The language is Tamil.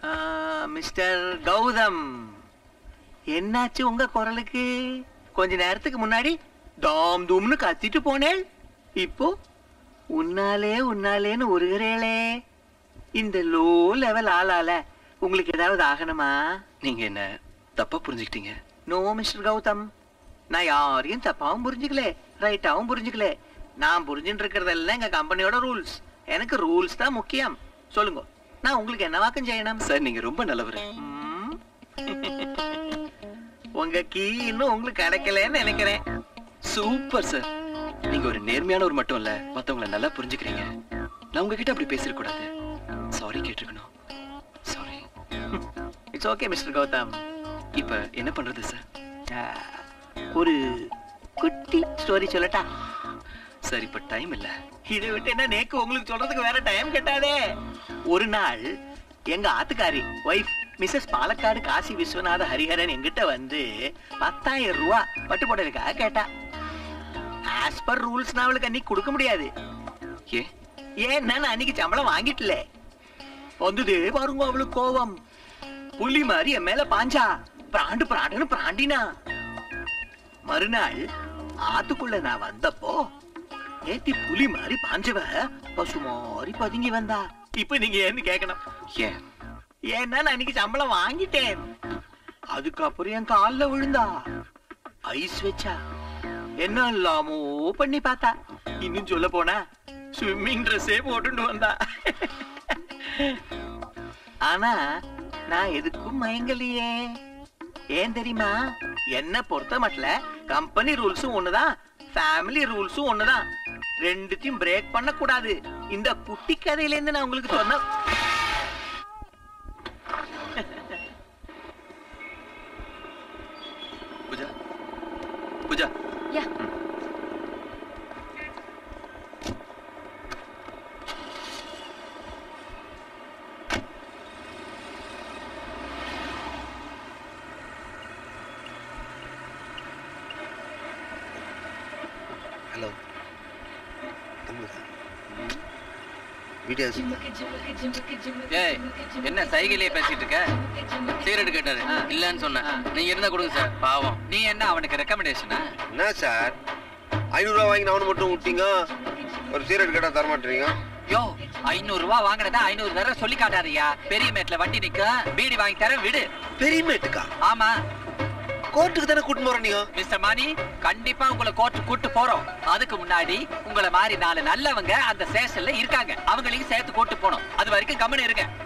மிஸ்டர் கௌதம் என்னாச்சு உங்க குரலுக்கு கொஞ்ச நேரத்துக்கு முன்னாடி தாம் தூம்னு கத்திட்டு போனேன் இப்போ உன்னாலே உன்னாலேன்னு உருகிறேளே இந்த லோ லெவல் ஆளால உங்களுக்கு ஏதாவது ஆகணுமா நீங்க என்ன தப்பா புரிஞ்சுக்கிட்டீங்க நோ மிஸ்டர் கௌதம் நான் யாரையும் தப்பாவும் புரிஞ்சுக்கல ரைட்டாவும் புரிஞ்சுக்கல நான் புரிஞ்சுட்டு இருக்கிறதெல்லாம் எங்க கம்பெனியோட ரூல்ஸ் எனக்கு ரூல்ஸ் தான் முக்கியம் சொல்லுங்க நான் உங்களுக்கு என்ன வாக்கம் செய்யணும் சார் நீங்க ரொம்ப நல்லவர் ம். உங்க கீ இன்னும் உங்களுக்கு கிடைக்கலன்னு நினைக்கிறேன் சூப்பர் சார் நீங்க ஒரு நேர்மையானவர் மட்டும் இல்ல மத்தவங்கள நல்லா புரிஞ்சுக்கிறீங்க நான் உங்ககிட்ட அப்படி பேசிட கூடாது சாரி கேட்டிருக்கணும் sorry it's okay mister Gautham இப்ப என்ன பண்றது சார் ஆ, ஒரு குட்டி ஸ்டோரி சொல்லட்டா சார் இப்ப டைம் இல்ல இதை விட்டு என்ன நேக்கு உங்களுக்கு சொல்றதுக்கு வேற டைம் கட்டாதே ஒரு நாள் எங்க ஆத்துக்காரி ஒய்ஃப் மிஸ்ஸஸ் பாலக்காடு காசி விஸ்வநாத ஹரிஹரன் எங்கிட்ட வந்து பத்தாயிரம் ரூபா பட்டு புடவைக்காக கேட்டா ஆஸ் பர் ரூல்ஸ் நான் அவளுக்கு அன்னைக்கு கொடுக்க முடியாது ஏ ஏன்னா நான் அன்னைக்கு சம்பளம் வாங்கிட்டல வந்ததே பாருங்க அவளுக்கு கோவம் புலி மாதிரி என் மேல பாஞ்சா பிராண்டு பிராண்டுன்னு பிராண்டினா மறுநாள் ஆத்துக்குள்ள நான் வந்தப்போ நேத்தி புலி மாதிரி பாஞ்சவ பசு மாதிரி பதுங்கி வந்தா இப்ப நீங்க ஏன்னு கேட்கணும் ஏன் ஏன்னா நான் இன்னைக்கு சம்பளம் வாங்கிட்டேன் அதுக்கப்புறம் என் கால்ல விழுந்தா ஐஸ் வச்சா என்ன இல்லாமோ பண்ணி பார்த்தா இன்னும் சொல்ல போனா ஸ்விம்மிங் ட்ரெஸ்ஸே போட்டுட்டு வந்தா ஆனா நான் எதுக்கும் மயங்கலையே ஏன் தெரியுமா என்ன பொறுத்த மட்டும் கம்பெனி ரூல்ஸும் ஒண்ணுதான் ஃபேமிலி ரூல்ஸும் ஒண்ணுதான் ரெண்டுத்தையும் பிரேக் பண்ண கூடாது இந்த குட்டி கதையில இருந்து நான் உங்களுக்கு சொன்ன பூஜா பூஜா யா ஹலோ வீடியோஸ் ஏய் என்ன சைக்கிளே பேசிட்டு இருக்க சிகரெட் கேட்டாரு இல்லன்னு சொன்னேன் நீங்க இருந்தா கொடுங்க சார் பாவம் நீ என்ன அவனுக்கு ரெக்கமெண்டேஷனா என்ன சார் ஐநூறுரூவா வாங்கி அவனு மட்டும் விட்டீங்க ஒரு சீரட் கேட்டால் தரமாட்டீங்க யோ ஐநூறு ரூபாய் வாங்கினதா ஐநூறு தடவை சொல்லி காட்டாதயா பெரிய மேட்ல வண்டி நிக்கும் பீடி வாங்கி தரேன் விடு பெரிய மேட்டுக்கா ஆமா கோர்ட்டுக்கு தானே கூட்டின்னு போகிறோம் நீங்க மிஸ்டர் மணி கண்டிப்பா உங்களை கோர்ட்டு கூட்டு போறோம் அதுக்கு முன்னாடி உங்களை மாதிரி நாலு நல்லவங்க அந்த ஸ்டேஷன்ல இருக்காங்க அவங்களையும் சேர்த்து கூட்டு போனோம் அது வரைக்கும் கம்மனு இருங்க